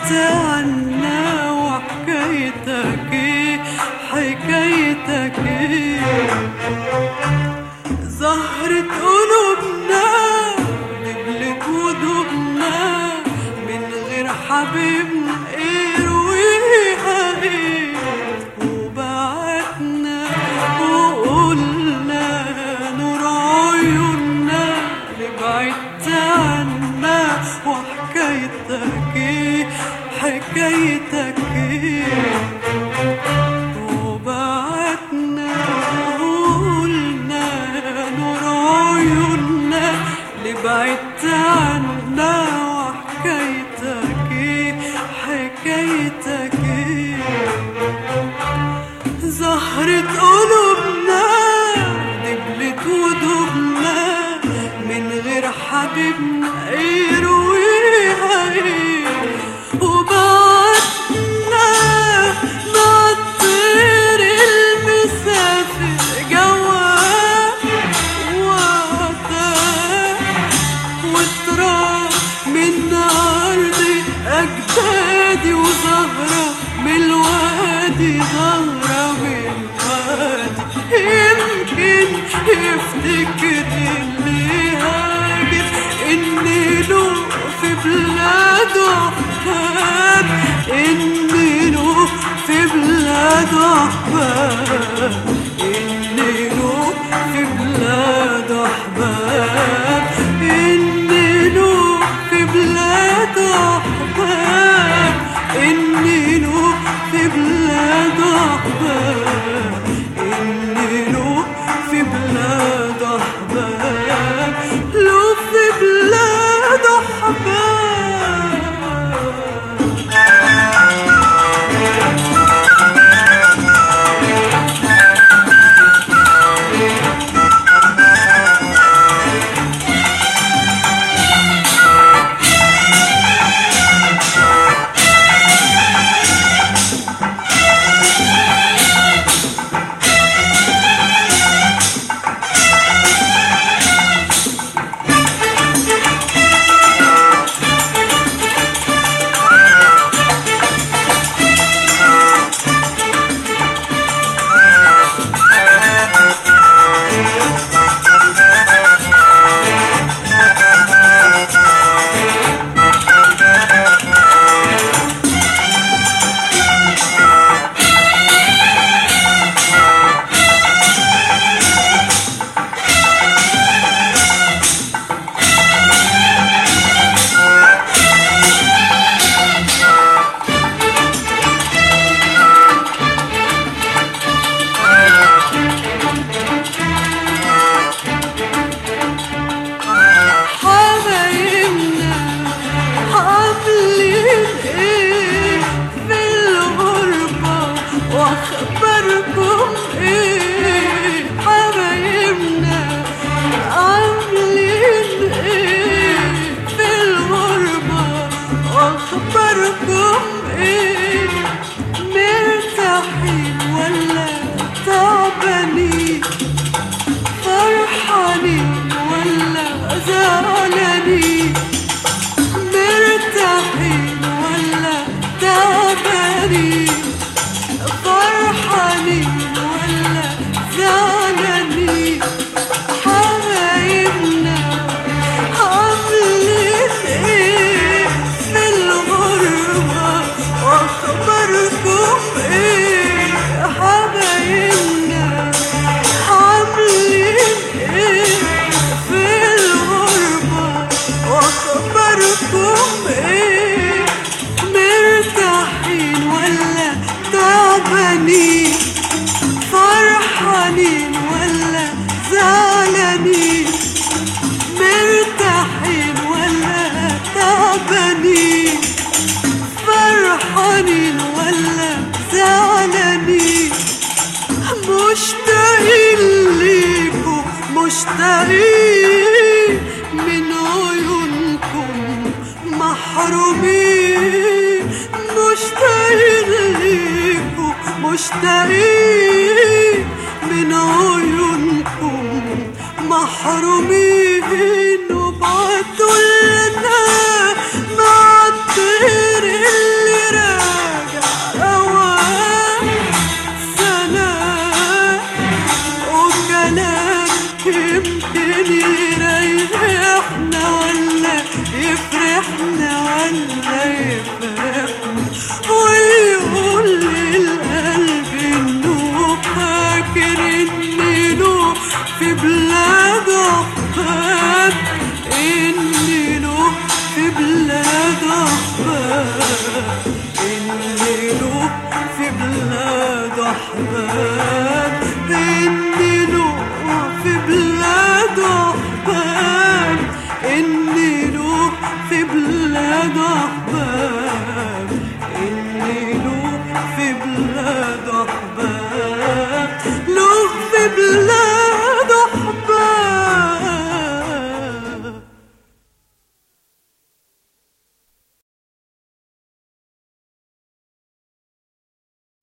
بعدت عنا وحكايتك ايه حكايتك ايه زهرة قلوبنا دبلت ودوبنا من غير حبيبنا ايه رويها ايه وبعتنا وقلنا نور عيوننا اللي بعدت عنا وحكايتك ايه حكايتك ايه وبعتنا وقلنا نور عيوننا اللي بعدت عنا وحكايتك ايه حكايتك ايه زهرة قلوبنا دبلت ودوبنا من غير حبيبنا ايه رويها ايه وبعتنا مع الطير المسافر جواه وعداه وتراب من أرض أجدادي وزهرة من الوادي زهرة من الوادي يمكن يفتكر اللي هاجر إني له في بلاده أحباب إني له في بلاده أحباب إني له في بلاده أحباب إني له في بلاده أحباب إني له في بلاده أحباب إني له في بلاده أحباب له في بلاده أحباب حبايبنا عاملين ايه في الغربة واخباركم ايه حبايبنا عاملين ايه في الغربة واخباركم ايه مرتاحين ولا تعبانين فرحانين ولا زعلانين مرتاحين ولا تعبانين فرحانين ولا زعلانين حبايبنا عاملين ايه في الغربة واخباركم ايه حبايبنا عاملين ايه في الغربة واخباركم ايه مرتاحين ولا تعبانين فرحانين ولا زعلانين مرتاحين ولا تعبانين فرحانين ولا زعلانين مشتاقين ليكم مشتاقين من عيونكم محرومين مشتاقين ليكم مشتاقين من عيونكم محرومين وبعتوا لنا مع الطير اللي يريحنا ولا يفرحنا ولا يفرحنا ويقول للقلب انه فاكر انه في بلاد عقبات ان